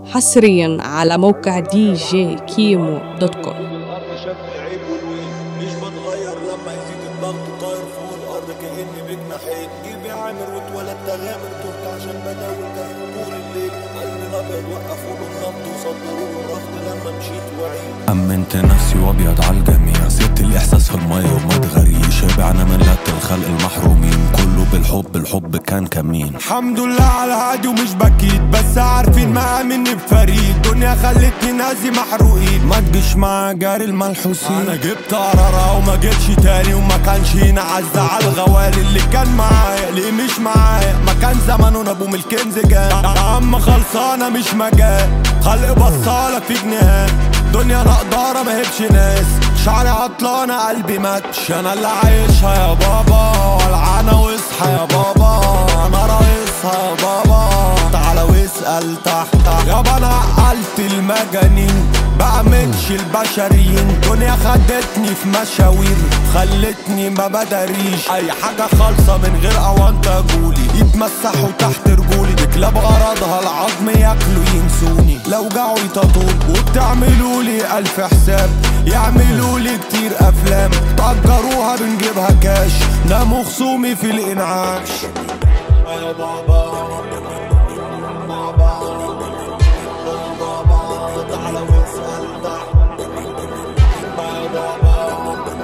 حصريا على موقع دي جي كيمو دوت كوم الارض شاف العيب والويل مش بتغير لما يزيد الضغط طاير فوق الارض كاني بجناحين جيبي عامر واتولد تغامر تهت عشان بداوي كف طول الليل قلبي الابيض وقفوا له النبض وصدروا له الرفض لما مشيت وعيد أمنت نفسي وأبيض على الجميع سبت الإحساس في المية وما تغري شبعنا من لت الخلق المحرومين كله بالحب الحب كان كمين الحمد لله على هادي ومش بكيت بس عارفين ما مني بفريد دنيا خلتني نازي محروقين ما تجيش مع جاري الملحوسين انا جبت قرارة وما جيتش تاني وما كانش ينعز على الغوالي اللي كان معايا ليه مش معايا ما كان زمانه ابو من الكنز جاي يا عم خلصانة مش مجال خلق بصالك في جنيهات دنيا نقدارة ما هبش ناس شعري عطلانة قلبي ماتش انا اللي عايشها يا بابا والعانة واصحى يا بابا انا رئيسها يا بابا تعالى واسأل تحت يابا انا عقلت المجانين بعملش البشريين دنيا خدتني في مشاوير خلتني ما بداريش اي حاجة خالصة من غير اوانت جولي يتمسحوا تحت رجولي بكلاب غرضها العظم ياكلوا ينسوني لو جعوا يتطول وبتعملوا لي الف حساب يعملوا لي كتير افلام تأجروها بنجيبها كاش ناموا خصومي في الانعاش يا بابا بابا بابا تعالى واسأل تحت يا بابا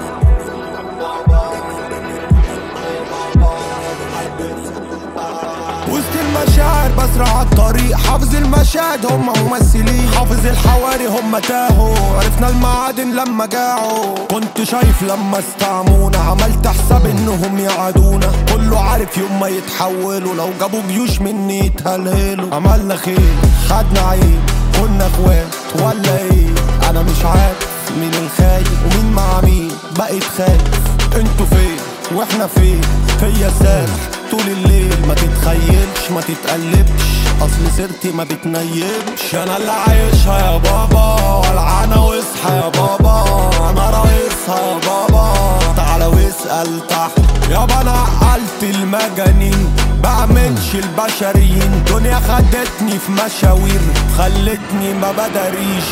وسط المشاعر بسرع على الطريق حافظ المشاهد هم ممثلين حافظ الحواري هم تاهوا عرفنا المعادن لما جاعوا كنت شايف لما استعمونا عملت حساب انهم يعادونا كله عارف يوم ما يتحولوا لو جابوا جيوش مني يتهلهلوا عملنا خير خدنا عين كنا اخوات ولا ايه انا مش عارف مين الخايف ومين مع مين بقيت خايف انتوا فين واحنا فين فيا سامح طول الليل ما تتخيلش ما تتقلبش اصل سيرتي ما بتنيمش انا اللي عايشها يا بابا والعانة واصحى يا بابا انا رئيسها يا بابا تعالى واسأل تحت يابا انا عقلت المجانين بعملش البشريين دنيا خدتني في مشاوير خلتني ما بداريش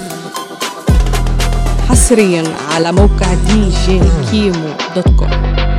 حصريا على موقع دي جي كيمو دوت كوم